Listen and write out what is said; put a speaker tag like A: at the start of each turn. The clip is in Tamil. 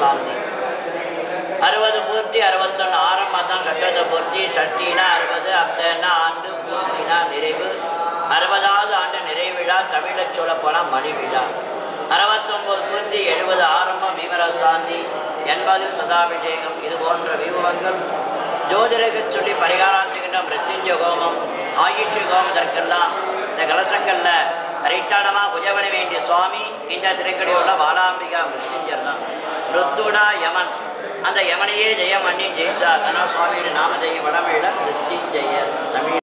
A: சாந்தி அறுபது பூர்த்தி அறுபத்தொன்று ஆரம்பம் தான் சட்டத பூர்த்தி ஷட்டினா அறுபது அப்தன்னா ஆண்டு பூர்த்தினா நிறைவு அறுபதாவது ஆண்டு நிறைவிழா தமிழச் சொல்ல போனால் மணி விழா அறுபத்தொம்போது பூர்த்தி எழுபது ஆரம்பம் பீமர சாந்தி எண்பது சதாபிஷேகம் இது போன்ற வியூகங்கள் ஜோதிடர்கள் சொல்லி பரிகாரம் செய்கின்ற மிருத்யுஞ்ச ஹோமம் ஆயுஷ் ஹோமம் இதற்கெல்லாம் இந்த கலசங்களில் பரிட்டாளமாக புஜவன வேண்டிய சுவாமி இந்த திருக்கடி உள்ள பாலாம்பிகா மிருத்யுஞ்சர் தான் ருத்துடா யமன் அந்த யமனையே ஜெயம் பண்ணி ஜெயிச்சா அதனால் சுவாமியோட நாம ஜெயம் வடமொழியில் மிருத்யுஞ்சயர் தமிழ்